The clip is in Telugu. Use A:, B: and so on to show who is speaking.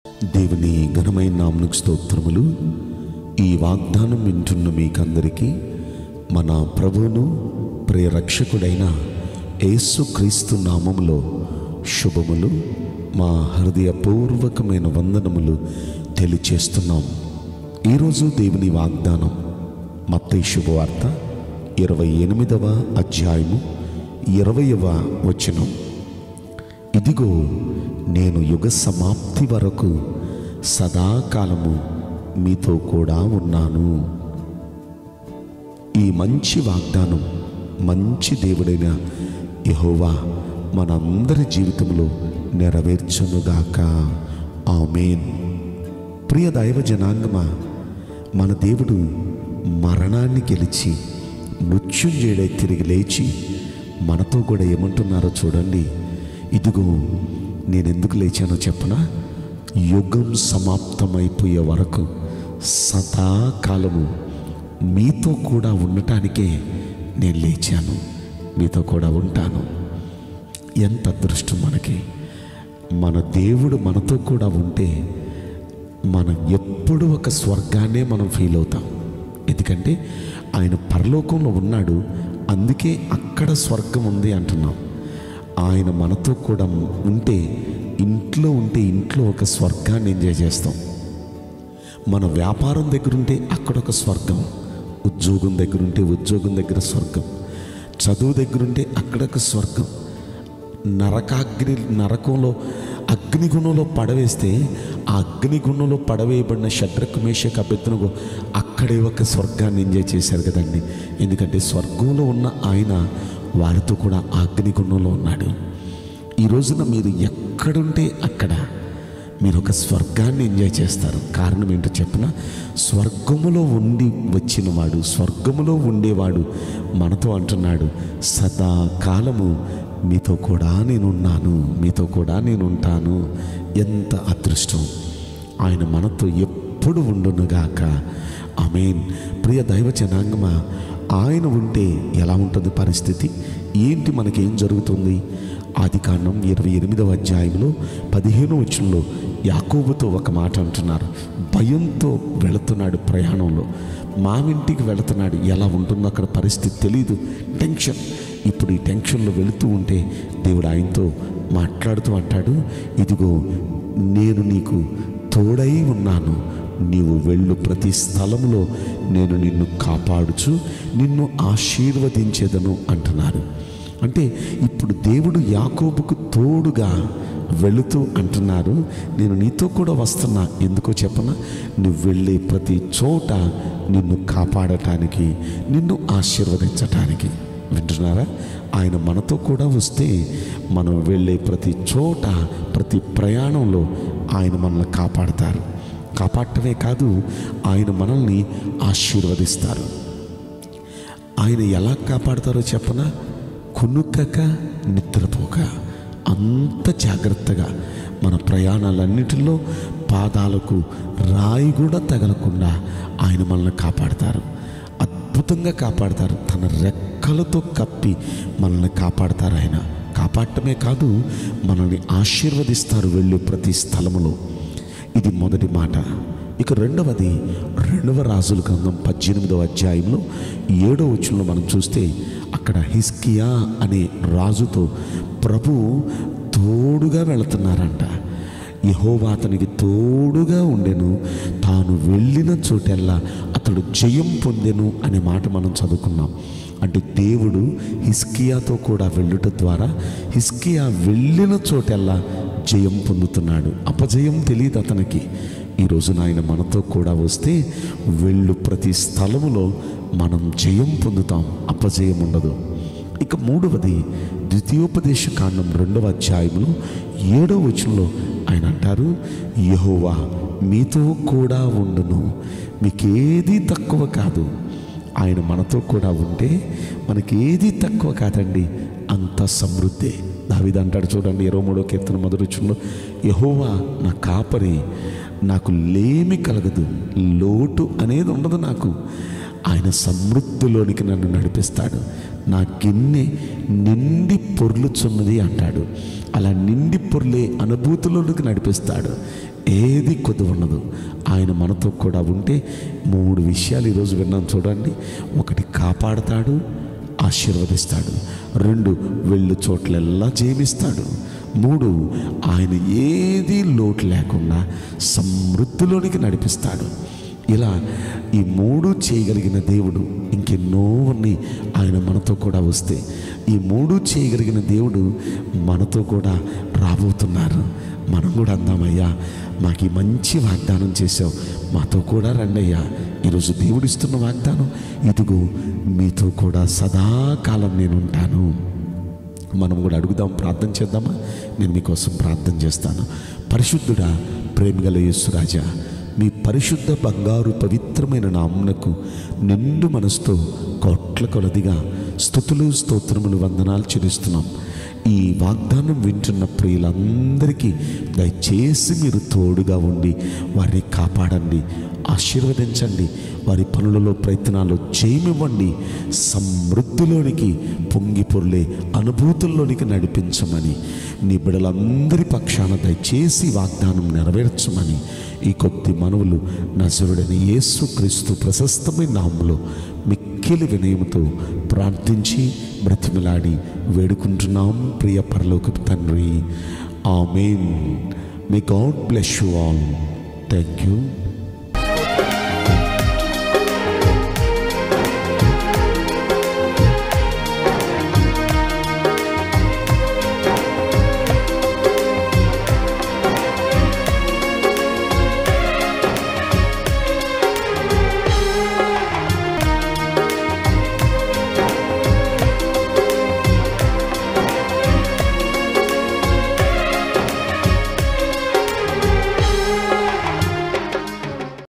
A: దేవుని ఘనమైన నామనికి స్తోత్రములు ఈ వాగ్దానం వింటున్న మీకందరికీ మన ప్రభువును ప్రియరక్షకుడైన యేసుక్రీస్తు నామములో శుభములు మా హృదయపూర్వకమైన వందనములు తెలియచేస్తున్నాం ఈరోజు దేవుని వాగ్దానం మత్తయి శుభవార్త ఇరవై ఎనిమిదవ అధ్యాయము ఇరవయవ వచనం ఇదిగో నేను యుగ సమాప్తి వరకు సదాకాలము మీతో కూడా ఉన్నాను ఈ మంచి వాగ్దానం మంచి దేవుడైన యహోవా మనందరి జీవితంలో నెరవేర్చునుగాక ఆమెన్ ప్రియ దైవ జనాంగమా మన దేవుడు మరణాన్ని గెలిచి మృత్యుంజయుడై తిరిగి లేచి మనతో కూడా ఏమంటున్నారో చూడండి ఇదిగో నేను ఎందుకు లేచానో చెప్పనా యుగం సమాప్తమైపోయే వరకు సదాకాలము మీతో కూడా ఉండటానికే నేను లేచాను మీతో కూడా ఉంటాను ఎంత అదృష్టం మనకి మన దేవుడు మనతో కూడా ఉంటే మనం ఎప్పుడు ఒక స్వర్గాన్నే మనం ఫీల్ అవుతాం ఎందుకంటే ఆయన పరలోకంలో ఉన్నాడు అందుకే అక్కడ స్వర్గం ఉంది అంటున్నాం ఆయన మనతో కూడా ఉంటే ఇంట్లో ఉంటే ఇంట్లో ఒక స్వర్గాన్ని ఎంజాయ్ చేస్తాం మన వ్యాపారం దగ్గర ఉంటే అక్కడ ఒక స్వర్గం ఉద్యోగం దగ్గర ఉంటే ఉద్యోగం దగ్గర స్వర్గం చదువు దగ్గర ఉంటే అక్కడ ఒక స్వర్గం నరకాగ్ని నరకంలో అగ్నిగుణంలో పడవేస్తే ఆ అగ్నిగుణంలో పడవేయబడిన షడ్రకు మేషక అభ్యర్థనకు అక్కడే ఒక స్వర్గాన్ని ఎంజాయ్ చేశారు కదండి ఎందుకంటే స్వర్గంలో ఉన్న ఆయన వారితో కూడా ఆ అగ్నిగుణంలో ఉన్నాడు ఈ రోజున మీరు ఎక్కడుంటే అక్కడ మీరు ఒక స్వర్గాన్ని ఎంజాయ్ చేస్తారు కారణం ఏంటో చెప్పిన స్వర్గములో ఉండి వచ్చినవాడు స్వర్గములో ఉండేవాడు మనతో అంటున్నాడు సదాకాలము మీతో కూడా నేనున్నాను మీతో కూడా నేను ఉంటాను ఎంత అదృష్టం ఆయన మనతో ఎప్పుడు ఉండునుగాక ఆమెన్ ప్రియ దైవ జనాంగమా ఆయన ఉంటే ఎలా ఉంటుంది పరిస్థితి ఏంటి మనకేం జరుగుతుంది ఆది కాండం ఇరవై ఎనిమిదవ అధ్యాయంలో పదిహేను వచ్చంలో యాకోబుతో ఒక మాట అంటున్నారు భయంతో వెళుతున్నాడు ప్రయాణంలో మావింటికి వెళుతున్నాడు ఎలా ఉంటుందో అక్కడ పరిస్థితి తెలియదు టెన్షన్ ఇప్పుడు ఈ టెన్షన్లో వెళుతూ ఉంటే దేవుడు ఆయనతో మాట్లాడుతూ అంటాడు ఇదిగో నేను నీకు తోడై ఉన్నాను నీవు వెళ్ళు ప్రతి స్థలంలో నేను నిన్ను కాపాడుచు నిన్ను ఆశీర్వదించేదను అంటున్నారు అంటే ఇప్పుడు దేవుడు యాకోబుకు తోడుగా వెళుతూ అంటున్నారు నేను నీతో కూడా వస్తున్నా ఎందుకో చెప్పనా నువ్వు వెళ్ళే ప్రతి చోట నిన్ను కాపాడటానికి నిన్ను ఆశీర్వదించటానికి వింటున్నారా ఆయన మనతో కూడా వస్తే మనం వెళ్ళే ప్రతి చోట ప్రతి ప్రయాణంలో ఆయన మనల్ని కాపాడతారు కాపాడటమే కాదు ఆయన మనల్ని ఆశీర్వదిస్తారు ఆయన ఎలా కాపాడతారో చెప్పనా కొనుక్కక నిద్రపోక అంత జాగ్రత్తగా మన ప్రయాణాలన్నిటిలో పాదాలకు రాయి కూడా తగలకుండా ఆయన మనల్ని కాపాడతారు అద్భుతంగా కాపాడతారు తన రెక్కలతో కప్పి మనల్ని కాపాడతారు ఆయన కాపాడటమే కాదు మనల్ని ఆశీర్వదిస్తారు వెళ్ళే ప్రతి స్థలములో ఇది మొదటి మాట ఇక రెండవది రెండవ రాజుల గ్రంథం పద్దెనిమిదవ అధ్యాయంలో ఏడవ వచనంలో మనం చూస్తే అక్కడ హిస్కియా అనే రాజుతో ప్రభు తోడుగా వెళుతున్నారంట యహోవా అతనికి తోడుగా ఉండెను తాను వెళ్ళిన చోటెల్లా అతడు జయం పొందెను అనే మాట మనం చదువుకున్నాం అంటే దేవుడు హిస్కియాతో కూడా వెళ్ళుట ద్వారా హిస్కియా వెళ్ళిన చోటెల్లా జయం పొందుతున్నాడు అపజయం తెలియదు అతనికి ఈ రోజున ఆయన మనతో కూడా వస్తే వెళ్ళు ప్రతి స్థలములో మనం జయం పొందుతాం అపజయం ఉండదు ఇక మూడవది ద్వితీయోపదేశ కాండం రెండవ అధ్యాయంలో ఏడవ వచనంలో ఆయన అంటారు యహోవా మీతో కూడా ఉండును మీకేది తక్కువ కాదు ఆయన మనతో కూడా ఉంటే మనకి ఏది తక్కువ కాదండి అంత సమృద్ధి దావిది అంటాడు చూడండి ఇరవై మూడో కీర్తన మొదలుచుంలో యహోవా నా కాపరి నాకు లేమి కలగదు లోటు అనేది ఉండదు నాకు ఆయన సమృద్ధిలోనికి నన్ను నడిపిస్తాడు నా గిన్నె నిండి పొర్లుచున్నది అంటాడు అలా నిండి పొర్లే అనుభూతిలోనికి నడిపిస్తాడు ఏది కొద్ది ఉండదు ఆయన మనతో కూడా ఉంటే మూడు విషయాలు ఈరోజు విన్నాం చూడండి ఒకటి కాపాడతాడు ఆశీర్వదిస్తాడు రెండు వెళ్ళు చోట్లెల్లా జయమిస్తాడు మూడు ఆయన ఏది లోటు లేకుండా సమృద్ధిలోనికి నడిపిస్తాడు ఇలా ఈ మూడు చేయగలిగిన దేవుడు ఇంకెన్నో ఉన్నాయి ఆయన మనతో కూడా వస్తే ఈ మూడు చేయగలిగిన దేవుడు మనతో కూడా రాబోతున్నారు మనం కూడా అందామయ్యా మాకు ఈ మంచి వాగ్దానం చేసావు మాతో కూడా రండి అయ్యా ఈరోజు దేవుడిస్తున్న వాగ్దానం ఇదిగో మీతో కూడా సదాకాలం నేను ఉంటాను మనం కూడా అడుగుదాం ప్రార్థన చేద్దామా నేను మీకోసం ప్రార్థన చేస్తాను పరిశుద్ధుడా ప్రేమగల యేసురాజా మీ పరిశుద్ధ బంగారు పవిత్రమైన నామునకు నిండు మనసుతో కోట్ల కొలదిగా స్థుతులు స్తోత్రములు వందనాలు చెల్లిస్తున్నాం ఈ వాగ్దానం వింటున్న ప్రియులందరికీ దయచేసి మీరు తోడుగా ఉండి వారిని కాపాడండి ఆశీర్వదించండి వారి పనులలో ప్రయత్నాలు చేయమివ్వండి సమృద్ధిలోనికి పొంగి పొర్లే అనుభూతుల్లోనికి నడిపించమని నీ బిడలందరి పక్షాన దయచేసి వాగ్దానం నెరవేర్చమని ఈ కొద్ది మనవులు నజరుడని యేసు క్రీస్తు ప్రశస్తమైన నామంలో మిక్కిలి వినయముతో ప్రార్థించి బ్రతిమలాడి వేడుకుంటున్నాం ప్రియ పరలోకపు తండ్రి amen may God bless you all thank you